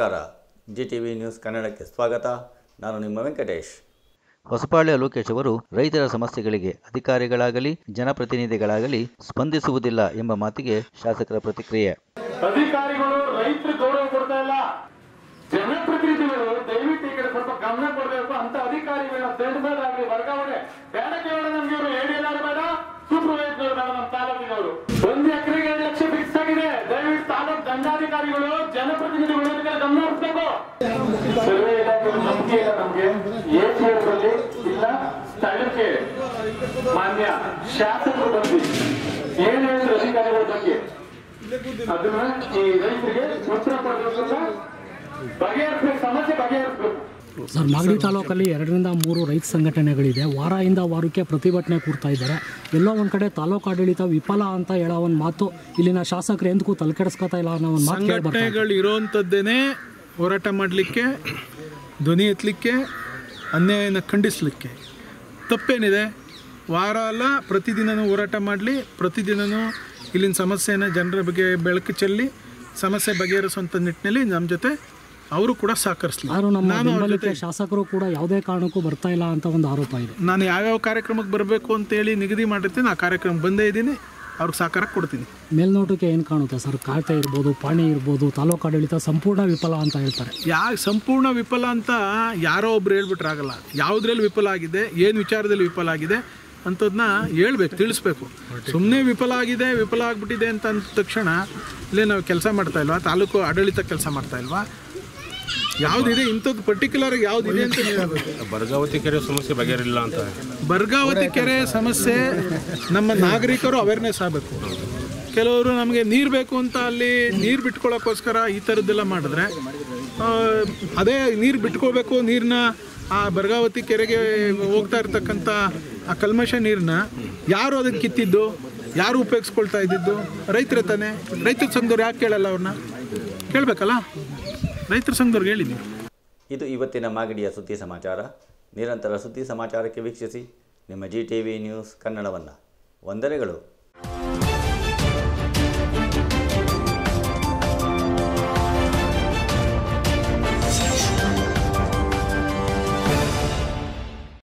ನಮಸ್ಕಾರ G T V news ಕನ್ನಡಕ್ಕೆ ಸ್ವಾಗತ ನಾನು ನಿಮ್ಮ ವೆಂಕಟೇಶ್ ಹೊಸಪಾಳ್ಯ ಲೋಕೇಶ್ ಅವರು ರೈತರ ಸಮಸ್ಯೆಗಳಿಗೆ ಅಧಿಕಾರಿಗಳಾಗಲಿ ಜನಪ್ರತಿನಿಧಿಗಳಾಗಲಿ ಸ್ಪಂದಿಸುವುದಿಲ್ಲ ಎಂಬ ಮಾತಿಗೆ ಶಾಸಕರ ಪ್ರತಿಕ್ರಿಯೆ ಅಧಿಕಾರಿಗಳು ರೈತರು ಗೌರವ ಕೊಡ್ತಾ ಇಲ್ಲ ಜನಪ್ರತಿನಿಧಿಗಳು ದಯವಿಟ್ಟು ಈ ಕಡೆ ಸ್ವಲ್ಪ ಗಮನ ಕೊಡಬೇಕು ಅಂತ ಅಧಿಕಾರಿಗಳನ್ನ ತೆಗೆದಾಗಲಿ ವರ್ಗಾವಣೆ ಬೇಡ ಕೇವಲ ನಮ್ಗೆ ಇವರು ಎಡಿಎಲ್ಆರ್ ಬೇಡ ಸೂಪರ್ವೈಸರ್ ಬೇಡ ನಮ್ಮ ತಾಲೂಕಿನವರು ಒಂದು ಎಕರೆಗೆ ಎರಡು ಲಕ್ಷ ಫಿಕ್ಸ್ ಆಗಿದೆ ದಯವಿಟ್ಟು ತಾಲೂಕು ದಂಡಾಧಿಕಾರಿಗಳು ಜನಪ್ರತಿನಿಧಿಗಳು ಇದಕ್ಕೆ ಗಮನ ಹರಿಸಬೇಕು ಸರ್ವೆ ಇಲಾಖೆ ನಂಬಿಕೆ ಇಲ್ಲ ನಮ್ಗೆ ಎಪಿಎಫ್ನಲ್ಲಿ ಇಲ್ಲ ಸ್ಥಳಕ್ಕೆ ಮಾನ್ಯ ಶಾಸಕರು ಬಂದು ಏನ್ ಹೇಳಿದ್ರು ಅಧಿಕಾರಿಗಳ ಬಗ್ಗೆ ಅದನ್ನ ಈ ರೈತರಿಗೆ ಉತ್ತರ ಕೊಡಬೇಕು ಬಗೆಹರಿಸಬೇಕು ಸಮಸ್ಯೆ ಬಗೆಹರಿಸಬೇಕು ಸರ್ ಮಾಗಡಿ ತಾಲೂಕಲ್ಲಿ ಎರಡರಿಂದ ಮೂರು ರೈತ ಸಂಘಟನೆಗಳಿದೆ ವಾರದಿಂದ ವಾರಕ್ಕೆ ಪ್ರತಿಭಟನೆ ಕೂರ್ತಾ ಇದ್ದಾರೆ ಎಲ್ಲೋ ಒಂದು ಕಡೆ ತಾಲೂಕು ಆಡಳಿತ ವಿಫಲ ಅಂತ ಹೇಳೋ ಒಂದು ಮಾತು ಇಲ್ಲಿನ ಶಾಸಕರು ಎಂದಕ್ಕೂ ತಲೆಕೆಡಿಸ್ಕೊತಾ ಇಲ್ಲ ಅನ್ನೋ ಒಂದು ಮಾತು ಕೇಳಿ ಬರ್ತಾ ಇದೆ. ಸಂಘಟನೆಗಳು ಇರೋವಂಥದ್ದೇನೆ ಹೋರಾಟ ಮಾಡಲಿಕ್ಕೆ ಧ್ವನಿ ಎತ್ತಲಿಕ್ಕೆ ಅನ್ಯಾಯನ ಖಂಡಿಸಲಿಕ್ಕೆ ತಪ್ಪೇನಿದೆ ವಾರ ಅಲ್ಲ ಪ್ರತಿದಿನನೂ ಹೋರಾಟ ಮಾಡಲಿ ಪ್ರತಿದಿನನೂ ಇಲ್ಲಿನ ಸಮಸ್ಯೆನ ಜನರ ಬಗ್ಗೆ ಬೆಳಕು ಚೆಲ್ಲಿ ಸಮಸ್ಯೆ ಬಗೆಹರಿಸುವಂಥ ನಿಟ್ಟಿನಲ್ಲಿ ನಮ್ಮ ಜೊತೆ ಅವರು ಕೂಡ ಸಹಕರಿಸ್ಲಿ ಆದ್ರೂ ನಮ್ಮ ನಾನು ಅವ್ರ ಬೆಂಬಲಕ್ಕೆ ಜೊತೆ ಶಾಸಕರು ಕೂಡ ಯಾವುದೇ ಕಾರಣಕ್ಕೂ ಬರ್ತಾ ಇಲ್ಲ ಅಂತ ಒಂದು ಆರೋಪ ಇದೆ ನಾನು ಯಾವ್ಯಾವ ಕಾರ್ಯಕ್ರಮಕ್ಕೆ ಬರಬೇಕು ಅಂತೇಳಿ ನಿಗದಿ ಮಾಡಿರ್ತೀನಿ ಆ ಕಾರ್ಯಕ್ರಮಕ್ಕೆ ಬಂದೇ ಇದ್ದೀನಿ ಅವ್ರಿಗೆ ಸಹಕಾರ ಕೊಡ್ತೀನಿ ಮೇಲ್ನೋಟಕ್ಕೆ ಏನು ಕಾಣುತ್ತೆ ಸರ್ ಖಾತೆ ಇರ್ಬೋದು ಪಾಣಿ ಇರ್ಬೋದು ತಾಲೂಕು ಆಡಳಿತ ಸಂಪೂರ್ಣ ವಿಫಲ ಅಂತ ಹೇಳ್ತಾರೆ ಯಾ ಸಂಪೂರ್ಣ ವಿಫಲ ಅಂತ ಯಾರೋ ಒಬ್ರು ಹೇಳ್ಬಿಟ್ರಾಗಲ್ಲ ಯಾವುದ್ರಲ್ಲಿ ವಿಫಲ ಆಗಿದೆ ಏನು ವಿಚಾರದಲ್ಲಿ ವಿಫಲ ಆಗಿದೆ ಅಂಥದ್ದನ್ನ ಹೇಳ್ಬೇಕು ತಿಳಿಸ್ಬೇಕು ಸುಮ್ಮನೆ ವಿಫಲ ಆಗಿದೆ ವಿಫಲ ಆಗ್ಬಿಟ್ಟಿದೆ ಅಂತ ಅಂದ ತಕ್ಷಣ ಇಲ್ಲೇ ನಾವು ಕೆಲಸ ಮಾಡ್ತಾ ಇಲ್ವಾ ತಾಲೂಕು ಆಡಳಿತ ಕೆಲಸ ಮಾಡ್ತಾ ಇಲ್ವಾ ಯಾವುದಿದೆ ಇಂಥದ್ದು ಪರ್ಟಿಕ್ಯುಲರ್ ಯಾವುದಿದೆ ಅಂತ ನೀವು ಹೇಳ್ಬೇಕು ಬರ್ಗಾವತಿ ಕೆರೆ ಸಮಸ್ಯೆ ಬಗೆಹರಿಲ್ಲ ಅಂತ ಬರ್ಗಾವತಿ ಕೆರೆ ಸಮಸ್ಯೆ ನಮ್ಮ ನಾಗರಿಕರು ಅವೇರ್ನೆಸ್ ಆಗಬೇಕು ಕೆಲವರು ನಮಗೆ ನೀರು ಬೇಕು ಅಂತ ಅಲ್ಲಿ ನೀರು ಬಿಟ್ಕೊಳ್ಳೋಕ್ಕೋಸ್ಕರ ಈ ಥರದ್ದೆಲ್ಲ ಮಾಡಿದ್ರೆ ಆ, ಅದೇ ನೀರು ಬಿಟ್ಕೋಬೇಕು ನೀರನ್ನ ಆ ಬರ್ಗಾವತಿ ಕೆರೆಗೆ ಹೋಗ್ತಾ ಇರ್ತಕ್ಕಂಥ ಆ ಕಲ್ಮಶ ನೀರನ್ನ ಯಾರು ಅದಕ್ಕೆ ಕಿತ್ತಿದ್ದು ಯಾರು ಉಪಯೋಗಿಸ್ಕೊಳ್ತಾ ಇದ್ದಿದ್ದು ರೈತರ ತಾನೆ ರೈತರ ಸಂಘದವ್ರು ಯಾಕೆ ಕೇಳಲ್ಲ ಅವ್ರನ್ನ ಕೇಳಬೇಕಲ್ಲ ರೈತರ ಸಂಘದವ್ರಿಗೆ ಹೇಳಿ ನೀವು ಇದು ಇವತ್ತಿನ ಮಾಗಡಿಯ ಸುದ್ದಿ ಸಮಾಚಾರ ನಿರಂತರ ಸುದ್ದಿ ಸಮಾಚಾರಕ್ಕೆ ವೀಕ್ಷಿಸಿ ನಿಮ್ಮ ಜಿ ಟಿ ವಿ ನ್ಯೂಸ್ ಕನ್ನಡವನ್ನು ವಂದನೆಗಳು